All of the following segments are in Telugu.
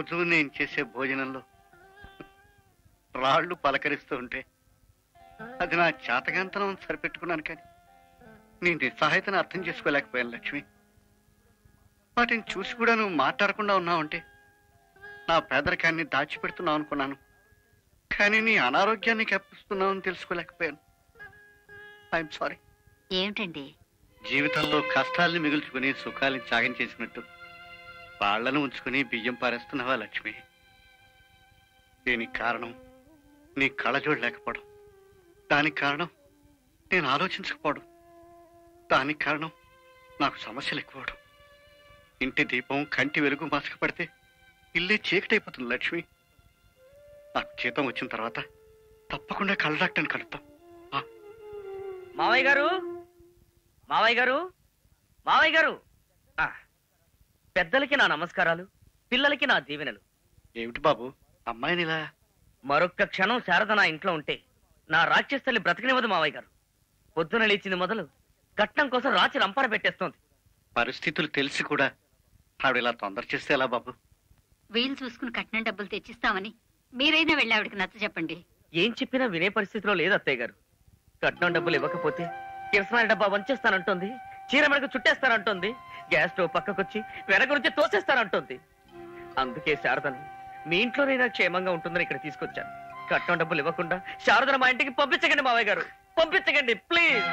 రోజు నేను చేసే భోజనంలో రాళ్ళు పలకరిస్తూ ఉంటే అది నా చేతగాంతనం సరిపెట్టుకున్నాను కానీ నీ నిస్సహాయతను అర్థం చేసుకోలేకపోయాను లక్ష్మి వాటిని చూసి కూడా నువ్వు మాట్లాడకుండా ఉన్నావంటే నా పేదరికాన్ని దాచిపెడుతున్నావు అనుకున్నాను కానీ నీ అనారోగ్యాన్ని కప్పిస్తున్నావు అని తెలుసుకోలేకపోయాను ఐఎమ్ సారీ ఏమిటండి జీవితంలో కష్టాల్ని మిగుల్చుకుని సుఖాల్ని త్యాగం చేసినట్టు వాళ్ళను ఉంచుకుని బియ్యం పారేస్తున్నావా లక్ష్మి దీనికి కారణం నీ కళ్ళజోడు లేకపోవడం దానికి కారణం నేను ఆలోచించకపోవడం దానికి కారణం నాకు సమస్యలు ఎక్కువడం ఇంటి దీపం కంటి వెలుగు మసకపడితే ఇల్లే చీకటైపోతుంది లక్ష్మి నాకు జీతం వచ్చిన తర్వాత తప్పకుండా కళ్ళ డాక్టర్ని కలుద్దాం మావయ్య గారు మావయ్య గారు మావయ్య గారు ఆ, పెద్దలకి నా నమస్కారాలు పిల్లలకి నా దీవెనలు ఏమిటి బాబు అమ్మాయిని ఇలా మరొక్క క్షణం శారద నా ఇంట్లో ఉంటే నా రాక్షస్తల్లి బ్రతకనివ్వదు మావయ్య గారు పొద్దున లేచింది మొదలు కట్నం కోసం రాచి రంపార పెట్టేస్తోంది పరిస్థితులు తెలిసి కూడా ఆవిడ ఇలా తొందర చేస్తే ఎలా బాబు వీలు చూసుకుని కట్నం డబ్బులు తెచ్చిస్తామని మీరైనా వెళ్ళి ఆవిడకి నచ్చ చెప్పండి ఏం చెప్పినా వినే పరిస్థితిలో లేదు అత్తయ్య గారు కట్నం డబ్బులు ఇవ్వకపోతే కిరసనాయి డబ్బా వంచేస్తానంటోంది చీర మెడకు చుట్టేస్తానంటోంది గ్యాస్ స్టవ్ పక్కకొచ్చి వెనక నుంచి తోసేస్తానంటోంది అందుకే శారదను మీ ఇంట్లోనైనా క్షేమంగా ఉంటుందని ఇక్కడ తీసుకొచ్చాను కట్నం డబ్బులు ఇవ్వకుండా శారదను మా ఇంటికి పంపించకండి మావయ్య గారు పంపించకండి ప్లీజ్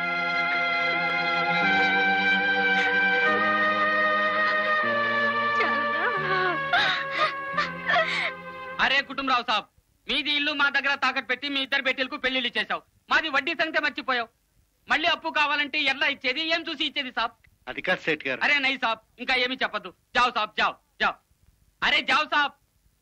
అరే కుటుంబరావు సాబ్ మీది ఇల్లు మా దగ్గర తాకట్టు పెట్టి మీ ఇద్దరు బెట్టిలకు పెళ్లిళ్ళు చేశావు మాది వడ్డీ సంగతే మర్చిపోయావు మళ్ళీ అప్పు కావాలంటే ఎలా ఇచ్చేది ఏం చూసి ఇచ్చేది సాబ్ అది కాదు సేట్ గారు అరే నై సాబ్ ఇంకా ఏమీ చెప్పద్దు జావ్ సాబ్ జావ్ జావ్ అరే జావ్ సాబ్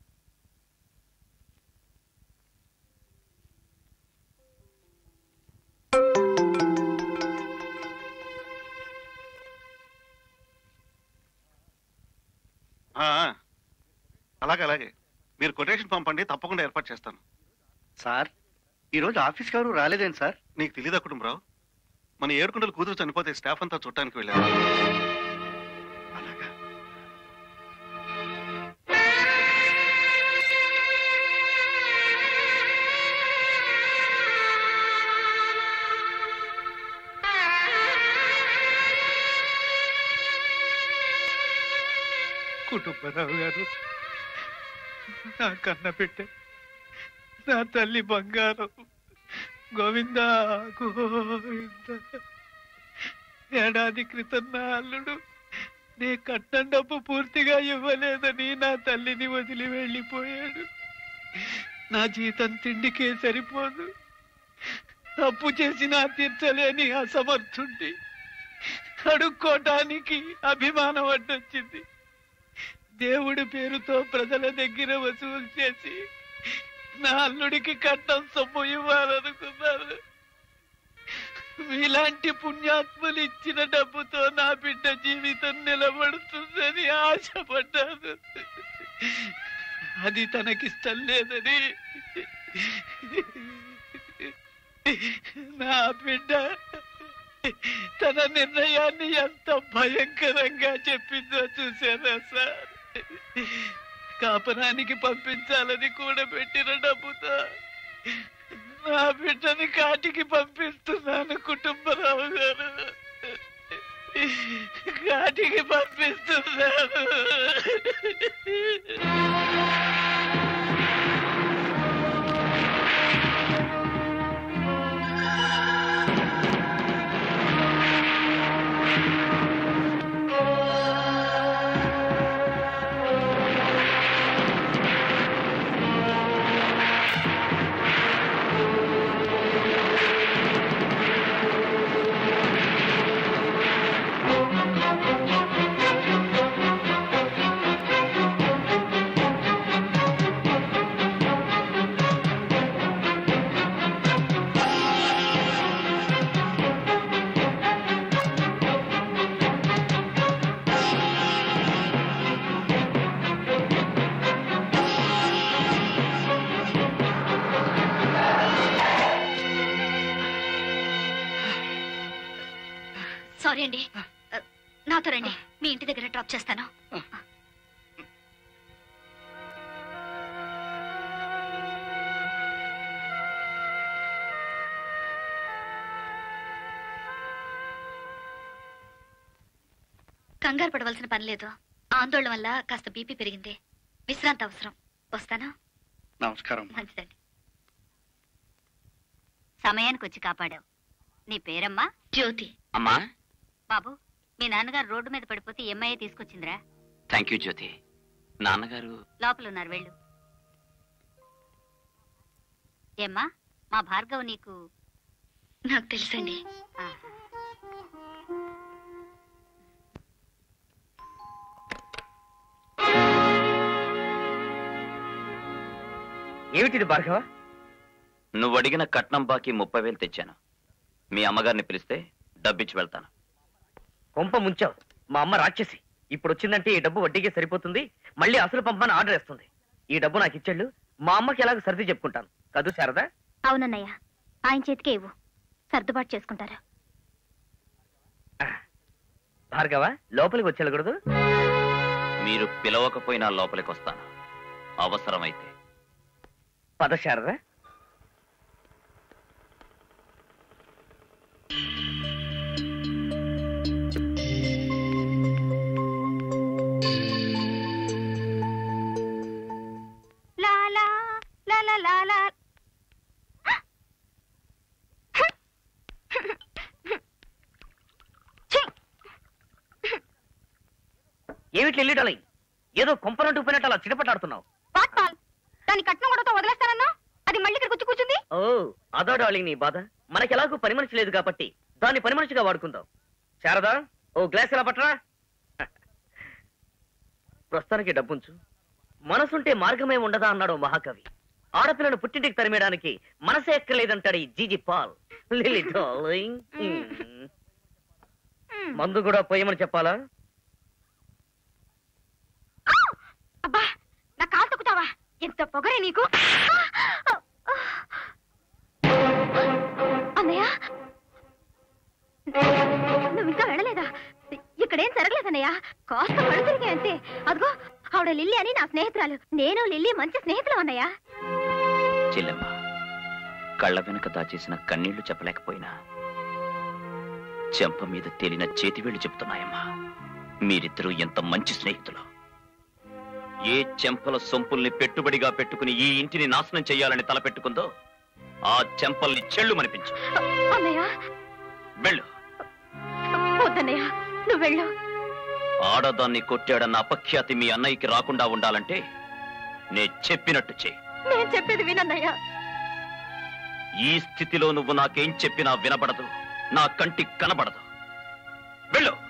ఆ, అలాగే అలాగే మీరు కొటేషన్ పంపండి తప్పకుండా ఏర్పాటు చేస్తాను సార్ ఈరోజు ఆఫీస్ గారు రాలేదేం సార్ నీకు తెలియదా కుటుంబరావు మన ఏడుకుండలు కూతురు చనిపోతే స్టాఫ్ అంతా చుట్టానికి వెళ్ళారు అలాగా కుటుంబరావు గారు నా కన్న పెట్టే నా తల్లి బంగారం గోవింద గోవింద ఏడాది క్రితం నా అల్లుడు నీ కట్నం డబ్బు పూర్తిగా ఇవ్వలేదని నా తల్లిని వదిలి వెళ్ళిపోయాడు నా జీతం తిండికే సరిపోదు అప్పు చేసి నా తీర్చలేని అసమర్థుండి అడుక్కోటానికి అభిమానం అడ్డొచ్చింది దేవుడి పేరుతో ప్రజల దగ్గర వసూలు చేసి నా అల్లుడికి కట్నం సొమ్ము ఇవ్వాలనుకున్నారు మీలాంటి పుణ్యాత్ములు ఇచ్చిన డబ్బుతో నా బిడ్డ జీవితం నిలబడుతుందని ఆశపడ్డాను అది తనకిష్టం లేదని నా బిడ్డ తన నిర్ణయాన్ని ఎంత భయంకరంగా చెప్పిందో చూసారా సార్ కాపరానికి పంపించాలని కూడబెట్టిన డబ్బుతో నా బిడ్డని కాటికి పంపిస్తున్నాను కుటుంబరావు గారు కాటికి పంపిస్తున్నాను సారీ అండి నాతో రండి మీ ఇంటి దగ్గర డ్రాప్ చేస్తాను కంగారు పడవలసిన పని లేదు ఆందోళన వల్ల కాస్త బీపీ పెరిగింది విశ్రాంతి అవసరం వస్తానా నమస్కారం మంచిదండి సమయానికి వచ్చి కాపాడావు నీ పేరమ్మా జ్యోతి అమ్మా బాబు మీ నాన్నగారు రోడ్డు మీద పడిపోతే ఎంఐఏ తీసుకొచ్చిందిరా థ్యాంక్ యూ జ్యోతి నాన్నగారు లోపల ఉన్నారు వెళ్ళు ఏమ్మా మా భార్గవ్ నీకు నాకు తెలుసండి ఆహా. ఏమిటిది భార్గవ నువ్వు అడిగిన కట్నం బాకీ ముప్పై వేలు తెచ్చాను మీ అమ్మగారిని పిలిస్తే డబ్బిచ్చి వెళ్తాను కొంప ముంచావు మా అమ్మ రాక్షసి ఇప్పుడు వచ్చిందంటే ఈ డబ్బు వడ్డీకే సరిపోతుంది మళ్ళీ అసలు పంపని ఆర్డర్ వేస్తుంది ఈ డబ్బు నాకు ఇచ్చేళ్ళు మా అమ్మకి ఎలాగో సర్ది చెప్పుకుంటాను కదూ శారదా అవునన్నయ్య ఆయన చేతికే ఇవ్వు సర్దుబాటు చేసుకుంటారా భార్గవ లోపలికి వచ్చేళ్ళకూడదు మీరు పిలవకపోయినా లోపలికి వస్తాను అవసరమైతే పద శారదా లా లా లా లా లా లా ఏమిటి వెళ్ళి డాలింగ్ ఏదో కొంపనంటూ పోయినట్టు అలా చిటపటాడుతున్నావు వాట్ పాల్ దాని కట్నం కూడా వదిలేస్తానన్నా అది మళ్ళీ ఇక్కడికి వచ్చి కూర్చుంది ఓ అదో డార్లింగ్ నీ బాధ మనకి ఎలాగో పని మనిషి లేదు కాబట్టి దాన్ని పని మనిషిగా వాడుకుందాం శారదా ఓ గ్లాస్ ఎలా పట్టరా ప్రస్తుతానికి డబ్బుంచు మనసుంటే మార్గమే ఉండదా అన్నాడు ఓ మహాకవి ఆడపిల్లను పుట్టింటికి తరిమేయడానికి మనసే ఎక్కలేదంటాడు ఈ జీజీ పాల్ లిల్లీ డార్లింగ్ మ్మ్. మందు కూడా పోయమని చెప్పాలా అబ్బా నా కాలు తొక్కుతావా ఎంత పొగరే నీకు అన్నయ్య నువ్వు ఇంకా వెళ్ళలేదా ఇక్కడేం జరగలేదన్నయ్య కాస్త కళ్ళు తిరిగాయి అంతే అదిగో ఆవిడ లిల్లీ అని నా స్నేహితురాలు నేను లిల్లీ మంచి స్నేహితులు అన్నయ్య చెల్లెమ్మ కళ్ళ వెనుక దాచేసిన కన్నీళ్లు చెప్పలేకపోయినా చెంప మీద తేలిన చేతివేళ్లు చెబుతున్నాయమ్మా మీరిద్దరూ ఎంత మంచి స్నేహితులు ఏ చెంపల సొంపుల్ని పెట్టుబడిగా పెట్టుకుని ఈ ఇంటిని నాశనం చేయాలని తలపెట్టుకుందో ఆ చెంపల్ని చెళ్ళు మనిపించు అన్నయ్య వెళ్ళు వద్దన్నయ్య నువ్వు వెళ్ళు ఆడదాన్ని కొట్టాడన్న అపఖ్యాతి మీ అన్నయ్యకి రాకుండా ఉండాలంటే నే చెప్పినట్టు చెయ్యి నేను చెప్పేది వినన్నయ్య ఈ స్థితిలో నువ్వు నాకేం చెప్పినా వినబడదు నా కంటికి కనబడదు వెళ్ళు